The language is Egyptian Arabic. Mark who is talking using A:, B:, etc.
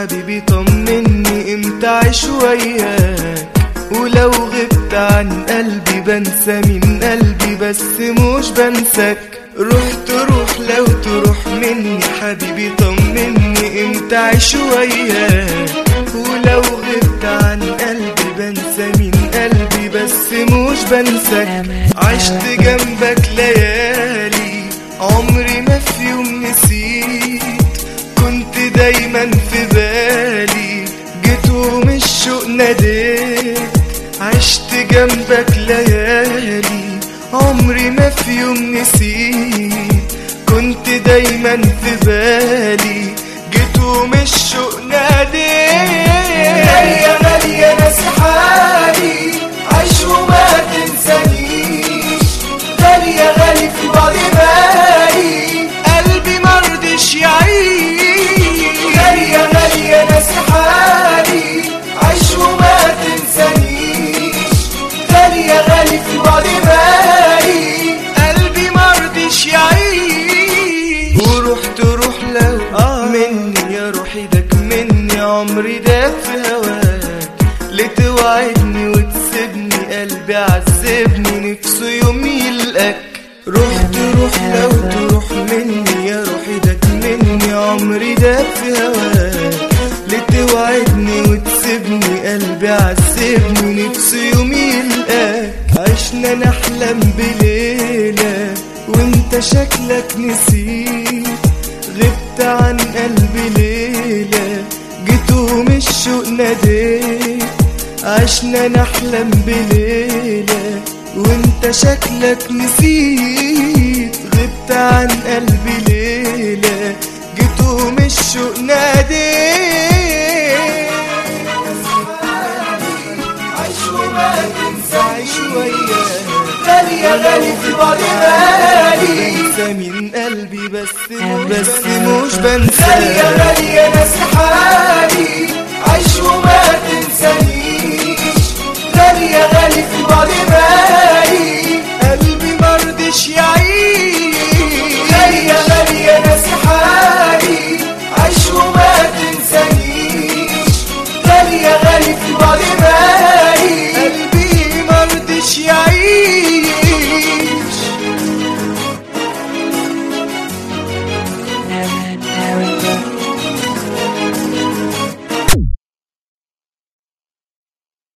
A: حبيبي طمني امتى عيش وياك ولو غبت عن قلبي بنسى من قلبي بس مش بنساك روح تروح لو تروح مني حبيبي طمني امتى عيش وياك ولو غبت عن قلبي بنسى من قلبي بس مش بنساك عشت جنبك ليالي عمري ما في يوم نسيت كنت دايما في بالي جيت ومن الشوق ناديت عشت جنبك ليالي عمري ما في يوم نسيت كنت دايما في بالي جيت ومن الشوق ناديت غالية غالية ناسي حالي عيش وما تنسانيش غالية غالي في بعض بالي قلبي مرضيش يعيش غالية غالية ناسي حالي عيش وما تنسانيش غالية غالي في بعض بالي قلبي مرضيش يعيش وروح تروح لو مني يا روحي داك مني عمري داك في هواك لتوعدني وتسيبني قلبي عذبني نفسه يوم يلقاك روح تروح لو تروح مني يا روحي داك مني عمري داك في هواك لتوعدني وتسيبني قلبي عذبني نفسه يوم يلقاك عشنا نحلم بليلة وانت شكلك نسيت غبت عن قلبي ليلة جيت ومن الشوق ناديت عشنا نحلم بليلة وانت شكلك نسيت غبت عن قلبي ليلة جيت ومن الشوق ناديت عيش وما تنسى عيش وياك غالي يا غالي في بعض بالي بنسى من قلبي بس بس مش بنسى غالي يا غالي يا ناس حالي عيش وما تنساني